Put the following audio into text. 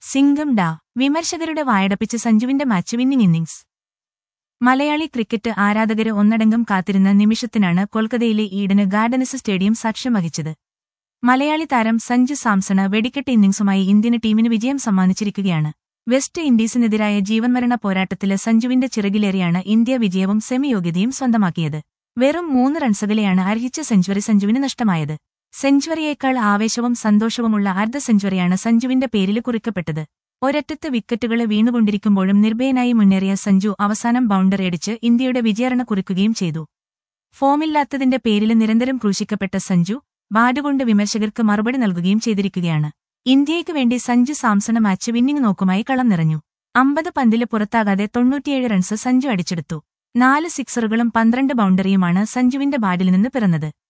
സിംഗം ഡാ വിമർശകരുടെ വായടപ്പിച്ച് സഞ്ജുവിന്റെ match winning innings Malayali cricket ആരാധകര് ഒന്നടങ്കം കാത്തിരുന്ന നിമിഷത്തിനാണ് കൊൽക്കത്തയിലെ ഈഡന് ഗാർഡനസ് സ്റ്റേഡിയം സാക്ഷ്യം വഹിച്ചത് മലയാളി താരം സഞ്ജു സാംസണ് വെടിക്കെട്ട് ഇന്നിംഗ്സുമായി ഇന്ത്യന് ടീമിന് വിജയം സമ്മാനിച്ചിരിക്കുകയാണ് വെസ്റ്റ് ഇൻഡീസിനെതിരായ ജീവൻമരണ പോരാട്ടത്തില് സഞ്ജുവിന്റെ ചിറകിലേറിയാണ് ഇന്ത്യ വിജയവും സെമി യോഗ്യതയും സ്വന്തമാക്കിയത് വെറും മൂന്ന് റൺസുകളെയാണ് അർഹിച്ച സെഞ്ചുറി സഞ്ജുവിന് നഷ്ടമായത് സെഞ്ചുറിയേക്കാൾ ആവേശവും സന്തോഷവുമുള്ള അർദ്ധ സെഞ്ചുറിയാണ് സഞ്ജുവിന്റെ പേരിൽ കുറിക്കപ്പെട്ടത് ഒരറ്റത്ത് വിക്കറ്റുകള് വീണുകൊണ്ടിരിക്കുമ്പോഴും നിർഭയനായി മുന്നേറിയ സഞ്ജു അവസാനം ബൗണ്ടറിയടിച്ച് ഇന്ത്യയുടെ വിജയറണ കുറിക്കുകയും ചെയ്തു ഫോമില്ലാത്തതിന്റെ പേരിൽ നിരന്തരം ക്രൂശിക്കപ്പെട്ട സഞ്ജു ബാറ്റുകൊണ്ട് വിമർശകർക്ക് മറുപടി നൽകുകയും ചെയ്തിരിക്കുകയാണ് ഇന്ത്യയ്ക്ക് വേണ്ടി സഞ്ജു സാംസണ മാച്ച് വിന്നിംഗ് നോക്കുമായി കളം നിറഞ്ഞു അമ്പത് പന്തില് പുറത്താകാതെ തൊണ്ണൂറ്റിയേഴ് റൺസ് സഞ്ജു അടിച്ചെടുത്തു നാല് സിക്സറുകളും പന്ത്രണ്ട് ബൗണ്ടറിയുമാണ് സഞ്ജുവിന്റെ ബാറ്റിൽ നിന്ന് പിറന്നത്